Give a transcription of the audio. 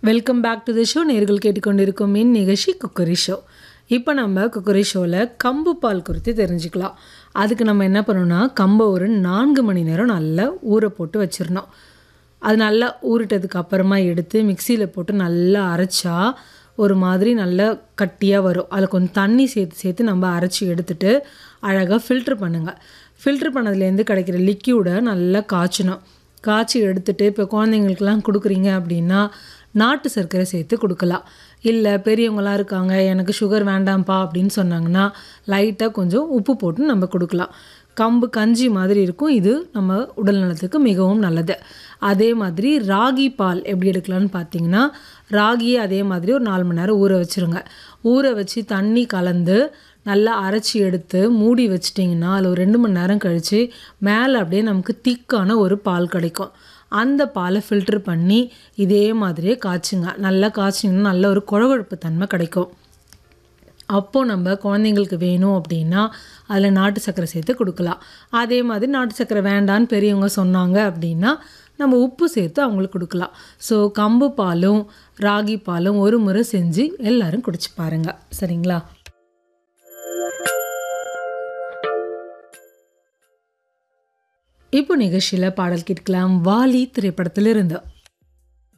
welcome back to the show நேர்கள் கேட்டுக்கொண்டிருக்கும் மின் நிகழ்ச்சி குக்கரி ஷோ இப்போ நம்ம குக்கரி ஷோவில் கம்பு பால் குறித்து தெரிஞ்சுக்கலாம் அதுக்கு நம்ம என்ன பண்ணணும்னா கம்பை ஒரு நான்கு மணி நேரம் நல்லா ஊற போட்டு வச்சிடணும் அது நல்லா ஊறிட்டதுக்கு அப்புறமா எடுத்து மிக்சியில் போட்டு நல்லா அரைச்சா ஒரு மாதிரி நல்லா கட்டியாக வரும் அதில் கொஞ்சம் தண்ணி சேர்த்து சேர்த்து நம்ம அரைச்சி எடுத்துட்டு அழகாக ஃபில்ட்ரு பண்ணுங்கள் ஃபில்ட்ரு பண்ணதுலேருந்து கிடைக்கிற லிக்யூடை நல்லா காய்ச்சணும் காய்ச்சி எடுத்துட்டு இப்போ குழந்தைங்களுக்கெல்லாம் கொடுக்குறீங்க அப்படின்னா நாட்டு சர்க்கரை சேர்த்து கொடுக்கலாம் இல்லை பெரியவங்களாம் இருக்காங்க எனக்கு சுகர் வேண்டாம்ப்பா அப்படின்னு சொன்னாங்கன்னா லைட்டாக கொஞ்சம் உப்பு போட்டு நம்ம கொடுக்கலாம் கம்பு கஞ்சி மாதிரி இருக்கும் இது நம்ம உடல் நலத்துக்கு மிகவும் நல்லது அதே மாதிரி ராகி பால் எப்படி எடுக்கலாம்னு பார்த்தீங்கன்னா ராகியை அதே மாதிரி ஒரு நாலு மணி நேரம் ஊற வச்சுருங்க ஊற வச்சு தண்ணி கலந்து நல்லா அரைச்சி எடுத்து மூடி வச்சிட்டிங்கன்னா அதில் ஒரு ரெண்டு மணி நேரம் கழித்து மேலே அப்படியே நமக்கு திக்கான ஒரு பால் கிடைக்கும் அந்த பாலை ஃபில்டர் பண்ணி இதே மாதிரியே காய்ச்சுங்க நல்லா காய்ச்சிங்கன்னா நல்ல ஒரு குழகுழப்பு தன்மை கிடைக்கும் அப்போது நம்ம குழந்தைங்களுக்கு வேணும் அப்படின்னா அதில் நாட்டு சர்க்கரை சேர்த்து கொடுக்கலாம் அதே மாதிரி நாட்டு சர்க்கரை வேண்டான்னு பெரியவங்க சொன்னாங்க அப்படின்னா நம்ம உப்பு சேர்த்து அவங்களுக்கு கொடுக்கலாம் ஸோ கம்பு பாலும் ராகி பாலும் ஒரு முறை செஞ்சு எல்லாரும் குடிச்சு பாருங்க சரிங்களா இப்போ நிகழ்ச்சியில் பாடல் கேட்கலாம் வாலி திரைப்படத்திலிருந்து